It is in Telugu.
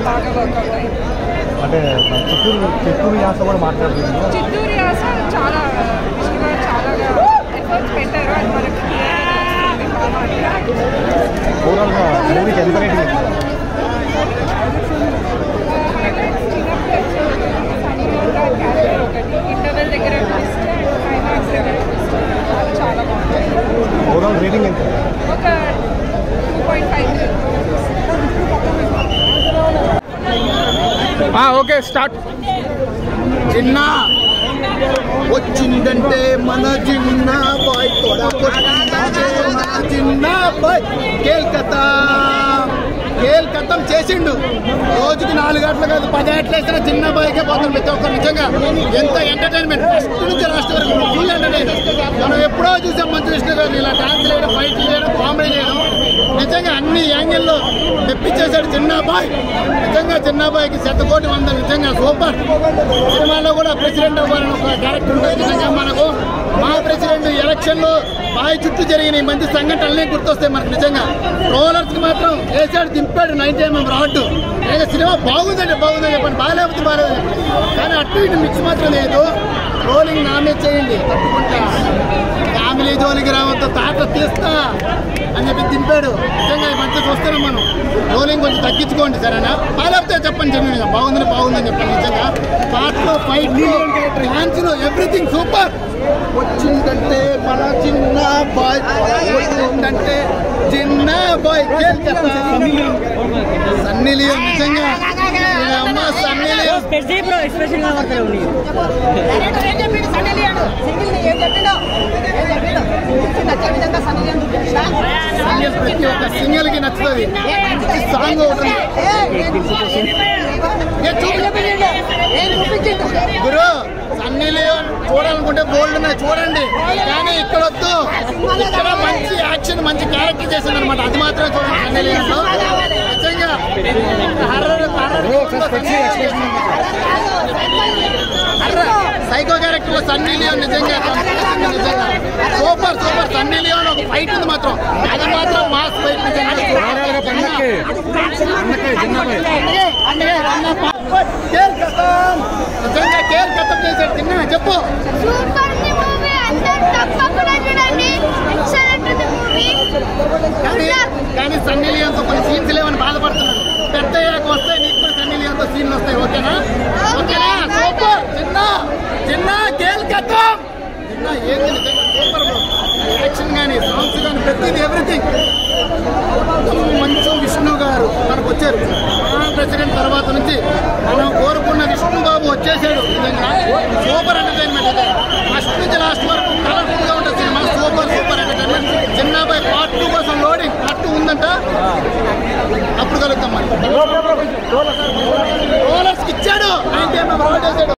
బాగా వర్కౌట్ అయింది అంటే మన చిత్తూరు చిత్తూరు యాస కూడా మాట్లాడుతుంది చిత్తూరు యాస చాలా విష్ణు గారు చాలా ఎఫర్ట్స్ పెట్టారు అది మనకి clear గా తెలుస్తుంది బాగా ఓవరాల్గా మూవీకి ఎంత రేటింగ్ ఇస్తారు ఇంటర్వెల్ దగ్గర twist and climax దగ్గర twist. అది చాలా బాగుంది ఓవరాల్ రేటింగ్ ఎంత ఒక two point five okay start చిన్న వచ్చిందంటే మన చిన్న బాయ్ తొడగొట్టిందంటే మన చిన్న బాయ్ కేల్కతా కేల్కతం చేసిండు రోజుకి నాలుగు గంటలు కాదు పది గంటలు వేసిన చిన్న బాయ్కే పోతాం ప్రతి ఒక్కరు నిజంగా ఎంత ఎంటర్టైన్మెంట్ ఫస్ట్ నుంచి లాస్ట్ వరకు ఫుల్ ఎంటర్టైన్మెంట్ మనం ఎప్పుడో చూసాం మంచి విష్ణు గారిని ఇలా డాన్స్ చేయడం ఫైట్ చేయడం కామెడీ చేయడం నిజంగా అన్ని యాంగిల్లో తెప్పించేశాడు చిన్న బాయ్ నిజంగా చిన్న బాయ్కి శతకోటి వంద నిజంగా సూపర్ సినిమాలో కూడా ప్రెసిడెంట్ అవ్వాలని ఒక క్యారెక్టర్ ఉంటుంది నిజంగా మనకు మా ప్రెసిడెంట్ ఎలక్షన్లో బాయ్ చుట్టూ జరిగిన ఈ మంచి సంఘటనలే గుర్తొస్తాయి మనకు నిజంగా రోలర్స్ కి మాత్రం వేసాడు దింపాడు నైన్టీ ఎంఎం రాడ్డు నిజంగా సినిమా బాగుందండి బాగుందని చెప్పండి బాగాలేకపోతే బాగాలేదు చెప్పండి కానీ అటు ఇటు మిక్స్ మాత్రం లేదు రోలింగ్ నామే చేయండి తప్పుకుంటా ఫ్యామిలీ జోలికి రావద్దు తాట తీస్తా అని చెప్పి దింపాడు నిజంగా ఈ మధ్య చూస్తున్నాం మనం రోలింగ్ కొంచెం తగ్గించుకోండి సరేనా బాగాలేకపోతే చెప్పండి చెప్పండి బాగుందని బాగుందని చెప్పండి నిజంగా పాటలు ఫైట్ డాన్సులు ఎవ్రీథింగ్ సూపర్ వచ్చిందంటే మన చిన్న బాయ్ వచ్చిందంటే చిన్న బాయ్ సన్నీ లియోన్ నిజంగా ఈ అమ్మ సన్నీ లియోన్ సింగిల్ ప్రతి ఒక్క సింగిల్ కి నచ్చుతుంది ఈ సాంగ్ ఒకటి ఉంది. ఏ చూపించు. గురు సన్నీ లియోన్ చూడాలనుకుంటే బోల్డ్ ఉన్నాయి చూడండి కానీ ఇక్కడ వద్దు ఇక్కడ మంచి యాక్షన్ మంచి క్యారెక్టర్ చేసింది అనమాట అది మాత్రమే చూడండి సన్నీ లియోన్ లో నిజంగా హర్రర్ సైకో క్యారెక్టర్ లో సన్నీ లియోన్ నిజంగా నిజంగా సూపర్ సూపర్ సన్నీ లియోన్ ఒక ఫైట్ ఉంది మాత్రం అది మాత్రం మాస్ ఫైట్ నిజంగా కేర్ కథం నిజంగా కేర్ కథం చేశాడు తిన్నా చెప్పు సూపర్ ది మూవీ అందరూ తప్పకుండా చూడండి ఎక్సలెంట్ ది మూవీ కానీ కానీ సన్నీ లియోన్ తో కొన్ని సీన్స్ లేవని బాధపడుతున్నాడు పెద్ద అయ్యాక వస్తాయి నీకు కూడా సన్నీ లియోన్ తో సీన్లు వస్తాయి ఓకేనా ఓకేనా సూపర్ చిన్న చిన్న కేల్ కథం చిన్న ఏంది నిజంగా సూపర్ బ్రో యాక్షన్ కానీ సాంగ్స్ కానీ ప్రతిదీ ఎవ్రీథింగ్ మంచు విష్ణు గారు మనకు వచ్చారు మన ప్రెసిడెంట్ తర్వాత నుంచి మనం కోరుకున్న విష్ణు బాబు వచ్చేసాడు నిజంగా సూపర్ ఎంటర్టైన్మెంట్ ఇది ఫస్ట్ నుంచి లాస్ట్ వరకు కలర్ఫుల్ గా ఉంటుంది సినిమా సూపర్ సూపర్ ఎంటర్టైన్మెంట్ చిన్నబాయ్ పార్ట్ టూ కోసం లోడింగ్ పార్ట్ టూ ఉందంట అప్పుడు కలుగుతాం మరి రోలర్స్ ఇచ్చాడు నైన్టీ ఎంఎం రోడ్ వేసాడు